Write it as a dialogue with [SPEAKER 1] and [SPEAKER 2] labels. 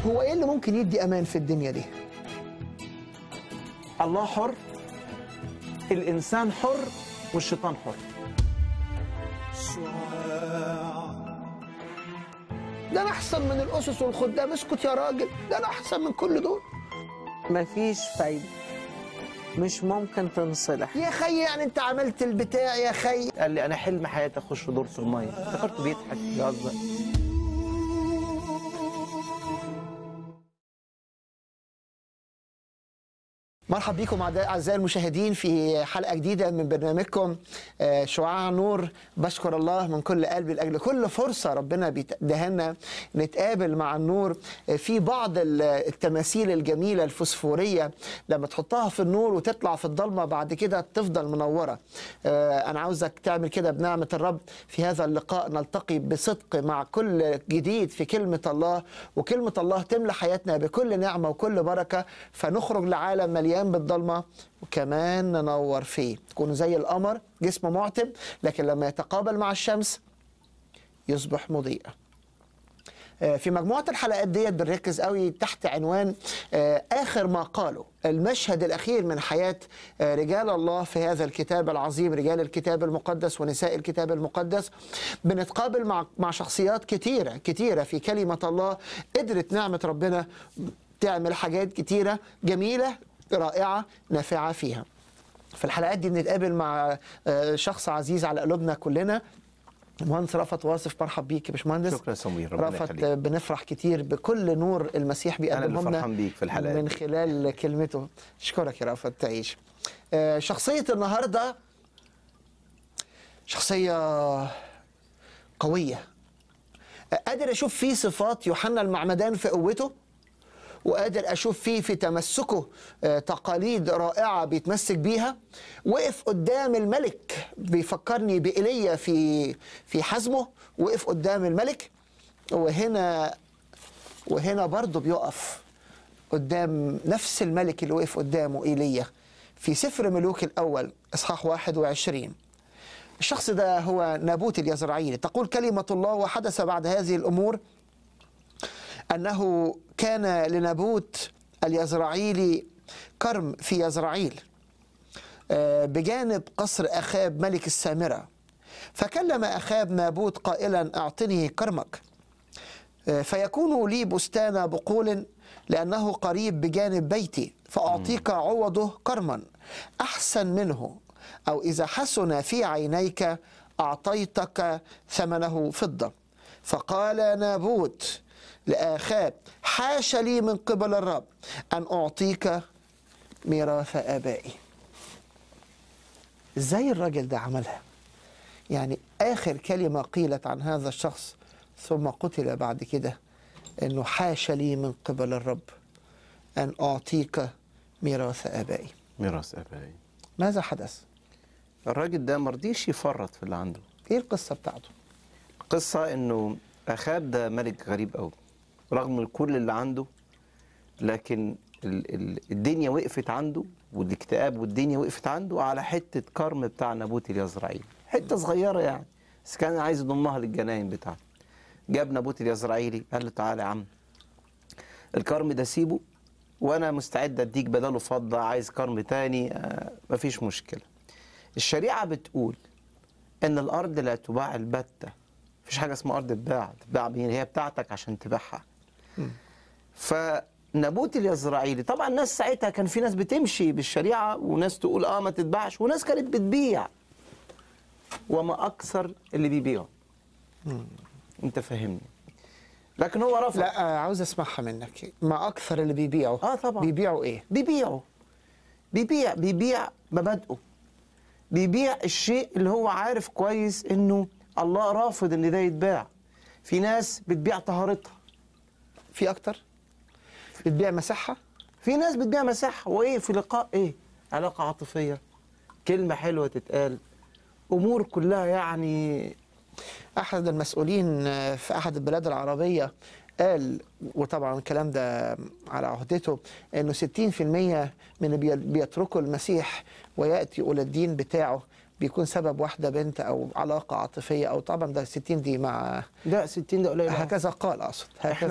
[SPEAKER 1] هو ايه اللي ممكن يدي امان في الدنيا دي
[SPEAKER 2] الله حر الانسان حر والشيطان حر
[SPEAKER 1] ده انا احسن من الاسس والخدام اسكت يا راجل ده انا احسن من كل دول
[SPEAKER 3] مفيش فايدة مش ممكن تنصلح
[SPEAKER 1] يا خي يعني انت عملت البتاع يا خي
[SPEAKER 2] قال لي انا حلم حياتي اخش دورة الميه افتكرته بيضحك بيهزر
[SPEAKER 1] مرحب بكم اعزائي المشاهدين في حلقه جديده من برنامجكم آه، شعاع نور بشكر الله من كل قلبي لاجل كل فرصه ربنا بيديها لنا نتقابل مع النور آه، في بعض ال- التماثيل الجميله الفوسفوريه لما تحطها في النور وتطلع في الضلمه بعد كده تفضل منوره آه، انا عاوزك تعمل كده بنعمه الرب في هذا اللقاء نلتقي بصدق مع كل جديد في كلمه الله وكلمه الله تملى حياتنا بكل نعمه وكل بركه فنخرج لعالم مليان بالضلمه وكمان ننور فيه تكون زي القمر جسم معتم لكن لما يتقابل مع الشمس يصبح مضيء آه، في مجموعة الحلقات ديت بنركز قوي تحت عنوان آه، آخر ما قالوا المشهد الأخير من حياة آه، رجال الله في هذا الكتاب العظيم رجال الكتاب المقدس ونساء الكتاب المقدس بنتقابل مع مع شخصيات كتيرة كتيرة في كلمة الله قدرت نعمة ربنا تعمل حاجات كتيرة جميلة رائعة نافعة فيها في الحلقات دي بنتقابل مع آه، شخص عزيز على قلوبنا كلنا مهندس رفعت واصف مرحب بيك يا باشمهندس
[SPEAKER 4] شكرا يا سمير ربنا
[SPEAKER 1] رفعت
[SPEAKER 4] يخليك
[SPEAKER 1] بنفرح كتير بكل نور المسيح
[SPEAKER 4] أنا اللي
[SPEAKER 1] بيقدمه لنا
[SPEAKER 4] فرحان بيك في الحلقات
[SPEAKER 1] من
[SPEAKER 4] دي.
[SPEAKER 1] خلال كلمته اشكرك يا رفعت تعيش آه، شخصية النهاردة شخصية قوية آه، قادر أشوف فيه صفات يوحنا المعمدان في قوته وقادر اشوف فيه في تمسكه آه، تقاليد رائعه بيتمسك بيها وقف قدام الملك بيفكرني بايليا في في حزمه وقف قدام الملك وهنا وهنا برضه بيقف قدام نفس الملك اللي وقف قدامه ايليا في سفر ملوك الاول اصحاح 21 الشخص ده هو نابوت اليزرعيلي تقول كلمه الله وحدث بعد هذه الامور أنه كان لنابوت اليزرعيلي كرم في يزرعيل آه، بجانب قصر أخاب ملك السامرة فكلم أخاب نابوت قائلا أعطني كرمك آه، فيكون لي بستان بقول لأنه قريب بجانب بيتي فأعطيك عوضه كرما أحسن منه أو إذا حسن في عينيك أعطيتك ثمنه فضة فقال نابوت لآخاب حاش لي من قبل الرب أن أعطيك ميراث آبائي إزاي الراجل ده عملها يعني آخر كلمة قيلت عن هذا الشخص ثم قتل بعد كده أنه حاش لي من قبل الرب أن أعطيك ميراث آبائي
[SPEAKER 4] ميراث ابائي
[SPEAKER 1] ماذا حدث؟
[SPEAKER 4] الراجل ده مرضيش يفرط في اللي عنده
[SPEAKER 1] إيه القصة بتاعته؟
[SPEAKER 4] قصة انه اخاب ده ملك غريب قوي رغم من كل اللي عنده لكن ال ال الدنيا وقفت عنده والاكتئاب والدنيا وقفت عنده على حتة كرم بتاع نابوت اليزرعيلي حتة صغيرة يعني بس كان عايز يضمها للجناين بتاعته جاب نابوت اليزرعيلي قال له تعالى يا عم الكرم ده سيبه وانا مستعد اديك بداله فضه عايز كرم تاني آه مفيش مشكله الشريعه بتقول ان الارض لا تباع البته مفيش حاجه اسمها ارض تباع تباع مين هي بتاعتك عشان تبيعها فنابوت اليزرعيلي طبعا الناس ساعتها كان في ناس بتمشي بالشريعه وناس تقول اه ما تتباعش وناس كانت بتبيع وما اكثر اللي بيبيعوا انت فاهمني لكن هو رفض
[SPEAKER 1] لا آه، عاوز أسمعها منك ما أكثر اللي بيبيعوا
[SPEAKER 4] آه طبعا.
[SPEAKER 1] بيبيعوا إيه؟
[SPEAKER 4] بيبيعه بيبيع بيبيع مبادئه بيبيع الشيء اللي هو عارف كويس انه الله رافض ان ده يتباع في ناس بتبيع طهارتها
[SPEAKER 1] في أكتر؟ بتبيع مساحة؟
[SPEAKER 4] في ناس بتبيع مساحه وايه في لقاء ايه علاقه عاطفيه كلمه حلوه تتقال امور كلها يعني
[SPEAKER 1] أحد المسؤولين في أحد البلاد العربية قال وطبعا الكلام ده على عهدته انه 60% من اللي بي- بيتركوا المسيح وياتي الى الدين بتاعه بيكون سبب واحده بنت او علاقه عاطفيه او طبعا ده 60 دي مع
[SPEAKER 4] لا 60 ده قليل أوي.
[SPEAKER 1] هكذا قال اقصد هكذا